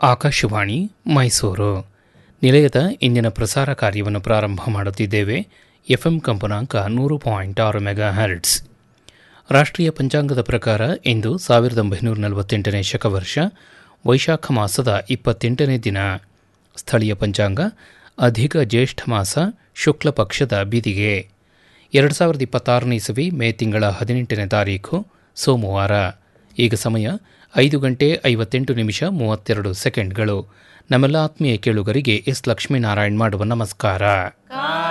ಆಕಾಶವಾಣಿ ಮೈಸೂರು ನಿಲಯದ ಇಂದಿನ ಪ್ರಸಾರ ಕಾರ್ಯವನ್ನು ಪ್ರಾರಂಭ ಮಾಡುತ್ತಿದ್ದೇವೆ ಎಫ್ಎಂ ಕಂಪನಾಂಕ ನೂರು ಪಾಯಿಂಟ್ ಆರು ಮೆಗಾ ಹರ್ಟ್ಸ್ ರಾಷ್ಟ್ರೀಯ ಪಂಚಾಂಗದ ಪ್ರಕಾರ ಇಂದು ಸಾವಿರದ ಒಂಬೈನೂರ ನಲವತ್ತೆಂಟನೇ ಶಕವರ್ಷ ವೈಶಾಖ ಮಾಸದ ಇಪ್ಪತ್ತೆಂಟನೇ ದಿನ ಸ್ಥಳೀಯ ಪಂಚಾಂಗ ಅಧಿಕ ಜ್ಯೇಷ್ಠ ಮಾಸ ಶುಕ್ಲ ಪಕ್ಷದ ಬಿದಿಗೆ ಎರಡು ಸಾವಿರದ ಇಪ್ಪತ್ತಾರನೇ ಇಸವಿ ಮೇ ತಿಂಗಳ ಹದಿನೆಂಟನೇ ತಾರೀಖು ಸೋಮವಾರ ಈಗ ಸಮಯ ಐದು ಗಂಟೆ ಐವತ್ತೆಂಟು ನಿಮಿಷ ಮೂವತ್ತೆರಡು ಸೆಕೆಂಡ್ಗಳು ನಮ್ಮೆಲ್ಲ ಆತ್ಮೀಯ ಕೇಳುಗರಿಗೆ ಎಸ್ ಲಕ್ಷ್ಮೀನಾರಾಯಣ್ ಮಾಡುವ ನಮಸ್ಕಾರ